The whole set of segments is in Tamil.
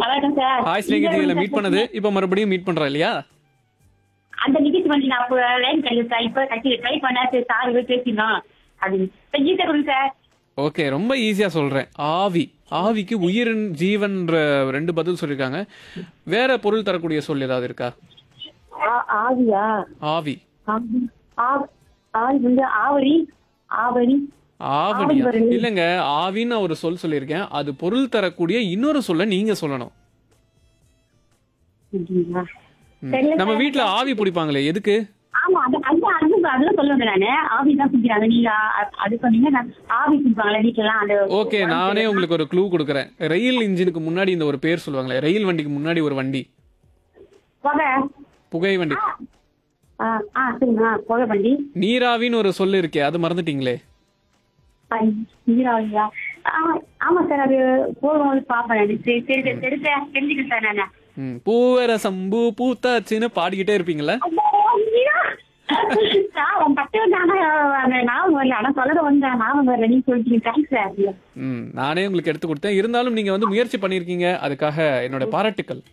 நல்லா இருக்கேன் சார் ஹாய் ஸ்நேகிதிகளை மீட் பண்ணது இப்போ மறுபடியும் மீட் பண்றோம் இல்லையா அந்த நிகழ்ச்சி வந்து நான் இப்போ லைன் கழிவு சார் இப்போ கட்டி ட்ரை பண்ணா சரி சார் இவர் பேசினோம் அப்படின்னு இப்போ ஈஸியாக கொடுங்க சார் ஓகே ரொம்ப ஈஸியா சொல்றேன் ஆவி ஆவிக்கு உயிரின் ஜீவன்ற ரெண்டு பதில் சொல்லியிருக்காங்க வேற பொருள் தரக்கூடிய சொல் ஏதாவது இருக்கா ஆ- ஆவியா ஆவி ஆவி ஆ- ஆவி வந்து ஆவரி ஆவரி ஆவணியா ஆவி வருது. இல்லங்க ஆவின்னு ஒரு சொல் சொல்லியிருக்கேன் அது பொருள் தரக்கூடிய இன்னொரு சொல்ல நீங்க சொல்லணும் அப்படிங்களா? ம். தெரியல நம்ம சார். வீட்ல ஆவி பிடிப்பாங்களே எதுக்கு ஆமா அது அது அது அதெல்லாம் சொல்ல வந்தேன் நானு ஆவி தான் குடிக்கிறாங்க நீங்க அ- அது சொன்னீங்க நான் ஆவி குடிப்பாங்களே வீட்டுலாம் அந்த ஓகே நானே உங்களுக்கு ஒரு க்ளூ கொடுக்குறேன் ரயில் இன்ஜினுக்கு முன்னாடி இந்த ஒரு பேர் சொல்லுவாங்களே ரயில் வண்டிக்கு முன்னாடி ஒரு வண்டி புகை புகை வண்டி ஆ ஆ சரிங்க ஆ, புகை வண்டி நீராவின்னு ஒரு சொல் இருக்கே அது மறந்துட்டீங்களே ஆ, நீராவியா ஆ, ஆமா சார் அது போகும்போது பாப்பேன் நான். சரி சரி சரி சரி சார் தெரிஞ்சுக்கிறேன் சார் நானு ம் பூவரசம் பூ பூத்தாச்சுன்னு பாடிக்கிட்டே இருப்பீங்களா ஐயோ, நீரா. சார், உன் பட்டு நானே அந்த ஞாபகம் வரல ஆனா சொல்லத வந்தேன் ஞாபகம் வரல நீங்க சொல்லிட்டீங்க தேங்க்ஸ் சார் ம் நானே உங்களுக்கு எடுத்து கொடுத்தேன் இருந்தாலும் நீங்க வந்து முயற்சி பண்ணியிருக்கீங்க அதுக்காக என்னோட பாராட்டுக்கள்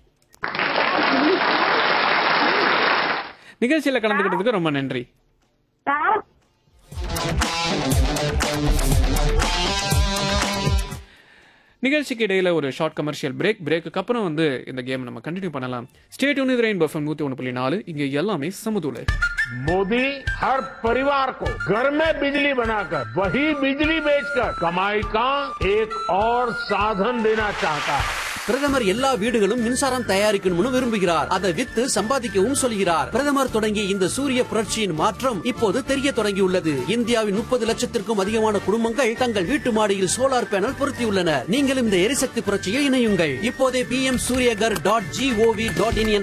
நிகழ்ச்சியில கலந்துக்கிட்டதுக்கு ரொம்ப நன்றி சார் நிகழ்ச்சிக்கு இடையில ஒரு ஷார்ட் கமர்ஷியல் பிரேக் பிரேக்கு அப்புறம் வந்து இந்த கேம் நம்ம கண்டினியூ பண்ணலாம் ஸ்டேட் யூனிட் ரெயின் பஃபம் நூத்தி ஒன்று புள்ளி நாலு இங்க எல்லாமே சமதூளு मोदी हर परिवार को घर में बिजली बनाकर वही बिजली बेचकर कमाई का एक और साधन देना चाहता है பிரதமர் எல்லா வீடுகளும் மின்சாரம் தயாரிக்கணும்னு விரும்புகிறார் அதை வித்து சம்பாதிக்கவும் சொல்கிறார் பிரதமர் தொடங்கிய இந்த சூரிய புரட்சியின் மாற்றம் இப்போது தெரிய தொடங்கியுள்ளது இந்தியாவின் முப்பது லட்சத்திற்கும் அதிகமான குடும்பங்கள் தங்கள் வீட்டு மாடியில் சோலார் பேனல் பொருத்தியுள்ளனர் நீங்களும் இந்த எரிசக்தி புரட்சியில் இணையுங்கள் இப்போதே P M Suryaghar dot G O V dot இன்